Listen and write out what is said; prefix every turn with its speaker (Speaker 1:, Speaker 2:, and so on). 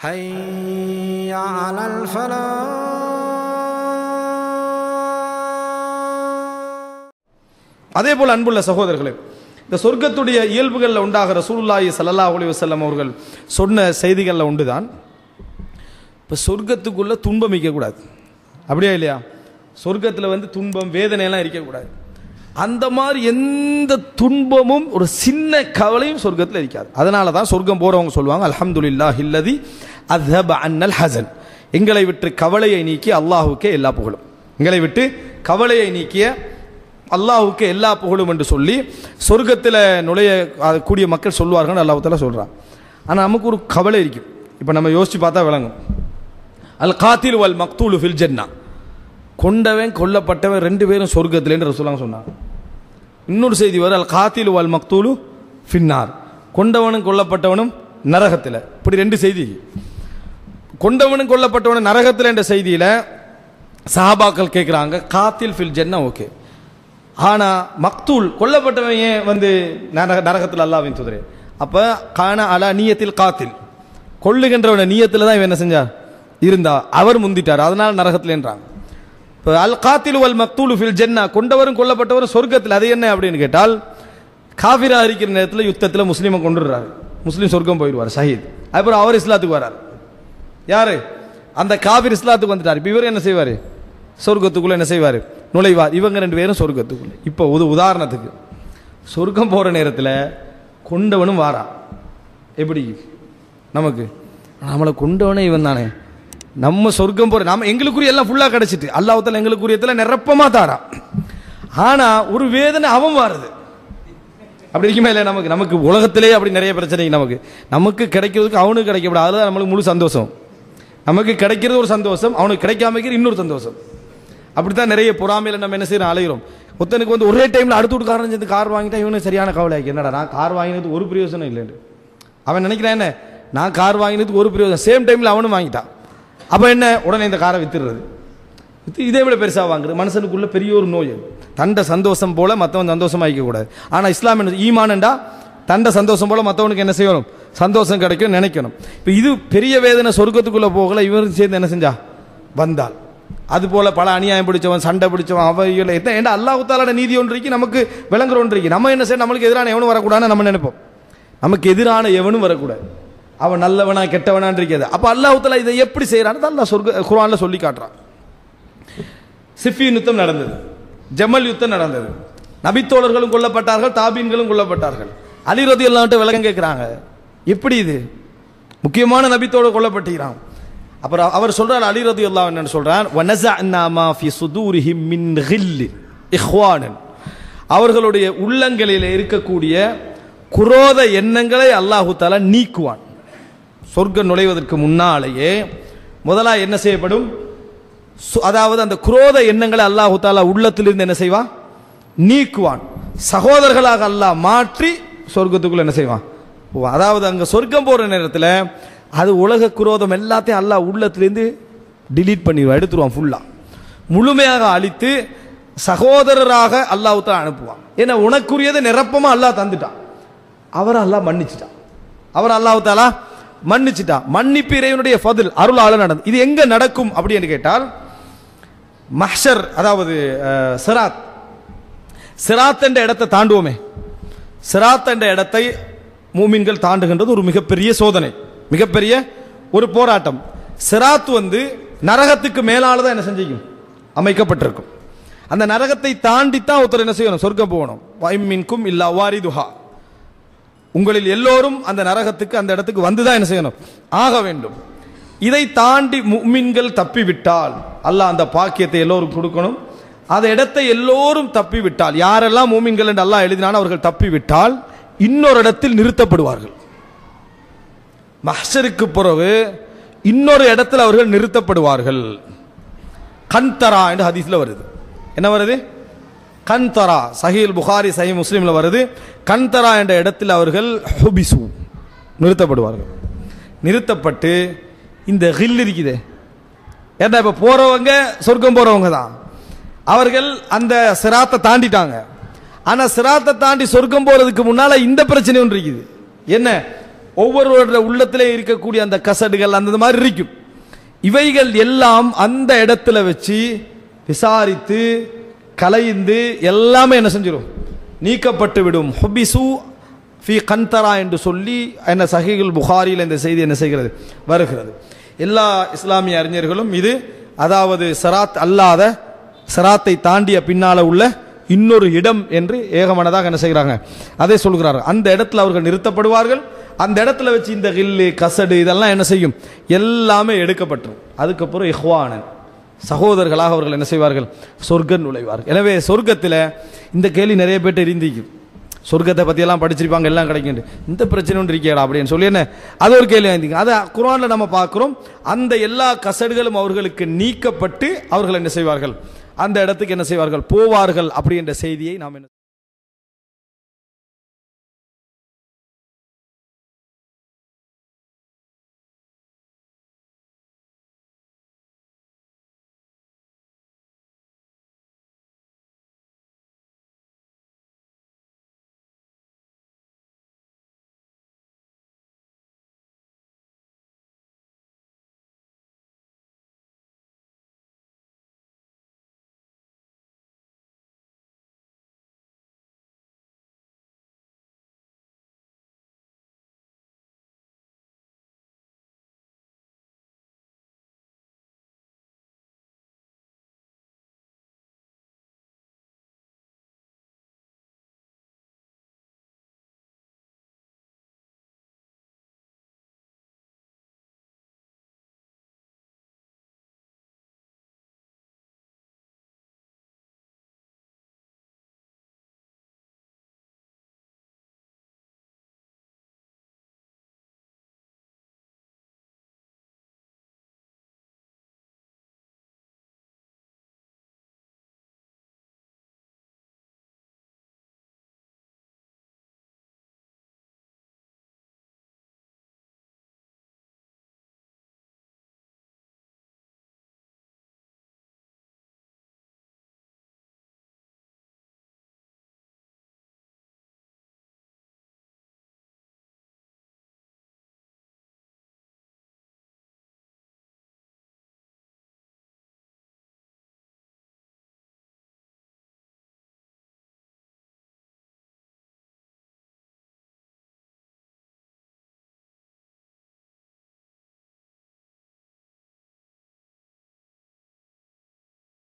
Speaker 1: حي على الفلاح
Speaker 2: அதே போல் அன்புள்ள சகோதரர்களே இந்த சொர்க்கத்துடைய இயல்புகளில் உண்டாகிற ரசூலுல்லாஹி ஸல்லல்லாஹு அலைஹி வஸல்லம் அவர்கள் சொன்ன செய்திகளில் உண்டுதான் இப்போ சொர்க்கத்துக்குள்ள துன்பம் இருக்கக்கூடாது அப்படியா இல்லையா சொர்க்கத்தில் வந்து துன்பம் வேதனையெல்லாம் இருக்கக்கூடாது அந்த மாதிரி எந்த துன்பமும் ஒரு சின்ன கவலையும் சொர்க்கத்தில் இருக்காது அதனால தான் சொர்க்கம் போகிறவங்க சொல்லுவாங்க அல்ஹம்துலில்லாஹ் இல்லதி அத்ஹப அன்னல் ஹசன் எங்களை விட்டு கவலையை நீக்கி அல்லாஹுக்கே எல்லா புகழும் எங்களை விட்டு கவலையை நீக்கிய அல்லாஹுக்கு எல்லா புகழும் என்று சொல்லி சொர்க்கத்தில் நுழைய அது கூடிய மக்கள் சொல்லுவார்கள் அல்லாஹால சொல்கிறான் ஆனால் நமக்கு ஒரு கவலை இருக்கும் இப்போ நம்ம யோசிச்சு பார்த்தா விளங்கும் அல் காத்தில் வல் மக்தூலு ஃபில் ஜன்னா கொண்டவன் கொல்லப்பட்டவன் ரெண்டு பேரும் சொர்க்கத்திலேன்னு ரசூலாங்க சொன்னாங்க இன்னொரு செய்தி வரும் அல் காத்தில் வல் மக்தூலு ஃபின்னார் கொண்டவனும் கொல்லப்பட்டவனும் நரகத்தில் இப்படி ரெண்டு செய்தி கொண்டவனும் கொல்லப்பட்டவனும் நரகத்தில் என்ற செய்தியில் சஹாபாக்கள் கேட்குறாங்க காத்தில் ஃபில் ஜன்னா ஓகே ஆனா மக்தூல் கொல்லப்பட்டவன் ஏன் வந்து நரக நரகத்தில் அல்லாவின் துதிரே அப்போ காண அலா நீயத்தில் காத்தில் கொள்ளுகின்றவன நீயத்தில் தான் இவன் என்ன செஞ்சார் இருந்தா அவர் முந்திட்டார் அதனால் நரகத்தில்ன்றாங்க இப்போ அல் காத்தில் வல் மக்தூலு ஃபில் ஜென்னா கொண்டவரும் கொல்லப்பட்டவரும் சொர்க்கத்தில் அது என்ன அப்படின்னு கேட்டால் காஃபிரா இருக்கிற நேரத்தில் யுத்தத்தில் முஸ்லீமை கொண்டுடுறாரு முஸ்லீம் சொர்க்கம் போயிடுவார் ஷஹீத் அப்புறம் அவர் இஸ்லாத்துக்கு வரார் யாரு அந்த காபிர் இஸ்லாத்துக்கு வந்துட்டார் இப்போ இவர் என்ன செய்வார் சொர்க்கத்துக்குள்ள என்ன செய்வார் நுழைவார் இவங்க ரெண்டு பேரும் சொர்க்கத்துக்குள்ள இப்போ ஒரு உதாரணத்துக்கு சொர்க்கம் போகிற நேரத்தில் கொண்டவனும் வாரான் எப்படி நமக்கு நம்மளை கொண்டவனே இவன் தானே நம்ம சொர்க்கம் போகிற நம்ம எங்களுக்குரிய எல்லாம் ஃபுல்லாக கிடச்சிட்டு அல்லாஹத்தில் எங்களுக்குரியத்தில் நிரப்பமாக தாரான் ஆனால் ஒரு வேதனை அவன் வாருது அப்படி இருக்குமே இல்லை நமக்கு நமக்கு உலகத்திலே அப்படி நிறைய பிரச்சனைங்க நமக்கு நமக்கு கிடைக்கிறதுக்கு அவனுக்கு கிடைக்கப்படாது அதுதான் நம்மளுக்கு முழு சந்தோஷம் நமக்கு கிடைக்கிறது ஒரு சந்தோஷம் அவனுக்கு கிடைக்காம இருக்கிற இன்னொரு சந்தோஷம் அப்படித்தான் நிறைய பொறாமையில் நம்ம என்ன செய்யறோம் அலைகிறோம் ஒருத்தனுக்கு வந்து ஒரே டைமில் அடுத்து வீட்டுக்காரன் சேர்ந்து கார் வாங்கிட்டா இவனுக்கு சரியான கவலை ஆகி என்னடா நான் கார் வாங்கினது ஒரு பிரயோஜனம் இல்லைன்னு அவன் நினைக்கிறான் என்ன நான் கார் வாங்கினதுக்கு ஒரு பிரயோஜனம் சேம் டைமில் அவனும் வாங்கிட்டான் அப்போ என்ன உடனே இந்த காரை வித்துடுறது வித்து இதே விட பெருசாக வாங்குறது மனுஷனுக்குள்ள பெரிய ஒரு நோய் அது. தண்ட சந்தோஷம் போல மற்றவன் சந்தோஷமாக்க கூடாது ஆனால் இஸ்லாம் என்ன ஈமானண்டா தண்ட சந்தோஷம் போல மற்றவனுக்கு என்ன செய்யணும் சந்தோஷம் கிடைக்கும் நினைக்கணும் இப்போ இது பெரிய வேதனை சொர்க்கத்துக்குள்ள போகல இவரும் சேர்ந்து என்ன செஞ்சா வந்தால் அது போல பல அநியாயம் பிடிச்சவன் சண்டை பிடிச்சவன் அவையில் எத்தனை ஏன்டா அல்லாஹு தாலாட நீதி ஒன்று இருக்கு நமக்கு விளங்குற ஒன்று இருக்கு நம்ம என்ன செய்ய நம்மளுக்கு எதிரான எவனும் வரக்கூடாதுன்னு நம்ம நினைப்போம் நமக்கு எதிரான எவனும் வரக்கூடாது அவன் நல்லவனா கெட்டவனான் இருக்கிறது அப்போ அல்லாஹு தாலா இதை எப்படி செய்யறான்னு அல்லாஹ் சொர்க்க குர்ஆன்ல சொல்லி காட்டுறான் சிஃபின் யுத்தம் நடந்தது ஜமல் யுத்தம் நடந்தது நபித்தோழர்களும் கொல்லப்பட்டார்கள் தாபீன்களும் கொல்லப்பட்டார்கள் அலி ரதி எல்லான்ட்டு விளக்கம் கேட்குறாங்க எப்படி இது முக்கியமான நபித்தோழர் கொல்லப்பட்டுகிறான் அப்புறம் அவர் சொல்றார் அலி ரதி அல்லா என்னன்னு சொல்றார் வனஸஅனா மா ஃபி சுதூரிஹிம் மின் கில் இஹ்வானன் அவர்களுடைய உள்ளங்களில் இருக்கக்கூடிய குரோத எண்ணங்களை அல்லாஹு தாலா நீக்குவான் சொர்க்கம் நுழைவதற்கு முன்னாலேயே முதலா என்ன செய்யப்படும் சு- அதாவது அந்த குரோத எண்ணங்களை அல்லாஹு தாலா உள்ளத்திலிருந்து என்ன செய்வான் நீக்குவான் சகோதரர்களாக அல்லாஹ் மாற்றி சொர்க்கத்துக்குள்ள என்ன செய்வான் போவான். அதாவது அங்க சொர்க்கம் போற நேரத்தில் அது உலக குரோதம் எல்லாத்தையும் அல்லாஹ் உள்ளத்திலிருந்து delete பண்ணிடுவான் எடுத்துருவான் ஃபுல்லா முழுமையாக அழித்து சகோதரராக அல்லாஹ் தாலா அனுப்புவான் ஏன்னா உனக்குரியதை நிரப்பமா அல்லாஹ் தந்துட்டான் அவர் அல்லாஹ் மன்னிச்சிட்டான் அவர் அல்லாஹ் தாலா மன்னிச்சிட்டான் மன்னிப்பு இறைவனுடைய ஃபதில் அருளால நடந்து இது எங்க நடக்கும் அப்படின்னு கேட்டால் மஹ்ஷர் அதாவது அஹ், சிராத் சிராத் என்ற இடத்தை தாண்டுவோமே சிராத் என்ற இடத்தை மூமின்கள் தாண்டுகின்றது ஒரு மிகப்பெரிய சோதனை மிகப்பெரிய ஒரு போராட்டம் சிராத் வந்து நரகத்துக்கு மேலால தான் என்ன செஞ்சிக்கும் அமைக்கப்பட்டிருக்கும் அந்த நரகத்தை தாண்டித்தான் ஒருத்தர் என்ன செய்யணும் சொர்க்கம் போகணும் வைமின்கும் இல்லா வாரிதுஹா உங்களில் எல்லோரும் அந்த நரகத்துக்கு அந்த இடத்துக்கு வந்துதான் என்ன செய்யணும் ஆக வேண்டும் இதை தாண்டி முக்மின்கள் தப்பிவிட்டால் அல்லாஹ் அந்த பாக்கியத்தை எல்லோரும் கொடுக்கணும் அந்த இடத்தை எல்லோரும் தப்பிவிட்டால் யாரெல்லாம் மூமின்கள் என்று அல்லாஹ் எழுதினாலும் அவர்கள் தப்பிவிட்டால் இன்னொரு இடத்தில் நிறுத்தப்படுவார்கள் மஹ்ஷருக்கு பிறகு இன்னொரு இடத்தில் அவர்கள் நிறுத்தப்படுவார்கள் கன்தரா என்று ஹதீஸ்ல வருது என்ன வருது கன்தரா சஹீல் புகாரி சஹி முஸ்லீம்ல வருது கன்தரா என்ற இடத்தில் அவர்கள் ஹுபிசு நிறுத்தப்படுவார்கள் நிறுத்தப்பட்டு இந்த ஹில் இருக்குதே ஏன்னா இப்போ போறவங்க சொர்க்கம் போறவங்க தான் அவர்கள் அந்த சிராத்தை தாண்டிட்டாங்க ஆனா சிராத்தை தாண்டி சொர்க்கம் போறதுக்கு முன்னால இந்த பிரச்சனை ஒன்று இருக்குது என்ன ஒவ்வொருவருடைய உள்ளத்திலே இருக்கக்கூடிய அந்த கசடுகள் அந்த மாதிரி இருக்கும் இவைகள் எல்லாம் அந்த இடத்துல வச்சு விசாரித்து கலைந்து எல்லாமே என்ன செஞ்சிடும் நீக்கப்பட்டு விடும் ஹுபிசு ஃபி கந்தரா என்று சொல்லி என்ன சஹீகுல் புகாரியில் இந்த செய்தி என்ன செய்கிறது வருகிறது எல்லா இஸ்லாமிய அறிஞர்களும் இது அதாவது சராத் அல்லாத சராத்தை தாண்டிய பின்னால உள்ள இன்னொரு இடம் என்று ஏகமனதாக என்ன செய்கிறாங்க அதை சொல்கிறார்கள் அந்த இடத்துல அவர்கள் நிறுத்தப்படுவார்கள் அந்த இடத்துல வச்சு இந்த கில்லு கசடு இதெல்லாம் என்ன செய்யும் எல்லாமே எடுக்கப்பட்டுரும் அதுக்கப்புறம் இஹ்வானன் சகோதரர்களாக அவர்கள் என்ன செய்வார்கள் சொர்க்கம் நுழைவார்கள் எனவே சொர்க்கத்தில் இந்த கேள்வி நிறைய பேர்ட்ட இருந்திக்கும் சொர்க்கத்தை பற்றியெல்லாம் படிச்சிருப்பாங்க எல்லாம் கிடைக்கும் இந்த பிரச்சனை ஒன்று இருக்கேடா அப்படின்னு சொல்லி என்ன அது ஒரு கேள்வி இருந்தீங்க அதை குரானில் நம்ம பார்க்குறோம் அந்த எல்லா கசடுகளும் அவர்களுக்கு நீக்கப்பட்டு அவர்கள் என்ன செய்வார்கள் அந்த இடத்துக்கு என்ன செய்வார்கள் போவார்கள் அப்படின்ற செய்தியை நாம் என்ன